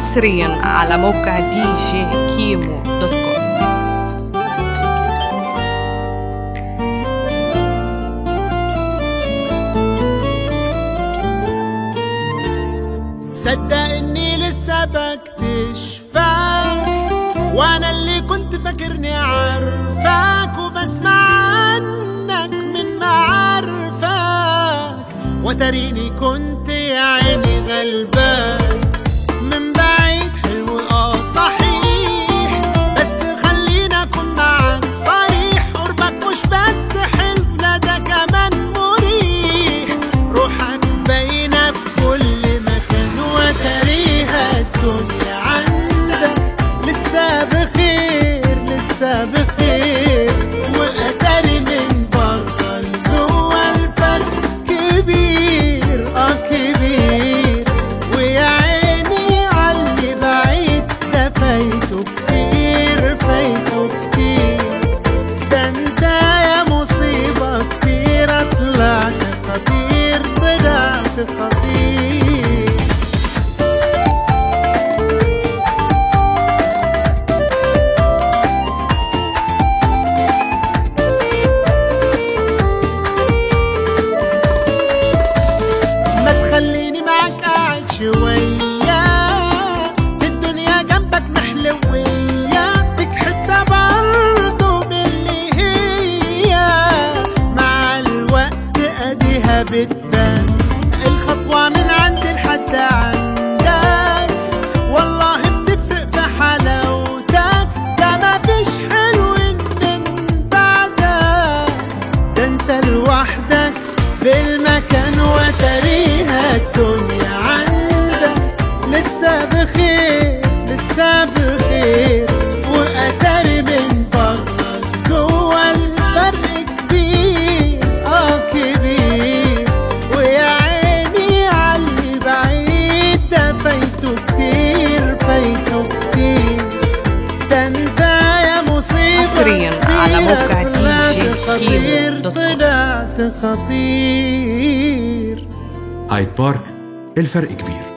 حصريا على موقع دي جي كيمو دوت كوم صدق اني لسه بكتشفك وانا اللي كنت فاكرني عارفك وبسمع عنك من معارفك وتريني كنت يا عيني غلبان من بعيد حلو اه صحيح بس خلينا اكون معاك صريح قربك مش بس حلو لا ده كمان مريح روحك باينه في كل مكان وتريها الدنيا عندك لسه بخير لسه بخير وقدري من بره لجوه الفرق كبير اه كبير ويا عيني عاللي بعيد ده فايته كتير فايته كتير ده انت يا مصيبة كتير طلعت خطير طلعت خطير ما تخليني معاك قاعد شوية الدنيا جنبك محلوية بك حتة برضه من اللي هي مع الوقت اديها بتبان الخطوة من عندي لحد عندك والله بتفرق في حلاوتك ده مفيش حلو من بعدك ده انت لوحدك بالمكان وتريها الدنيا عندك لسه بخير لسه بخير واتاري من بره جوه الفرق كبير اه كبير ويا عيني عاللي بعيد ده فايته كتير فايته كتير ده انت يا مصيبة حصرياً على كبيرة موقع دي طلعت جي خطير، كيمو دوت كوم. طلعت خطير هايد بارك الفرق كبير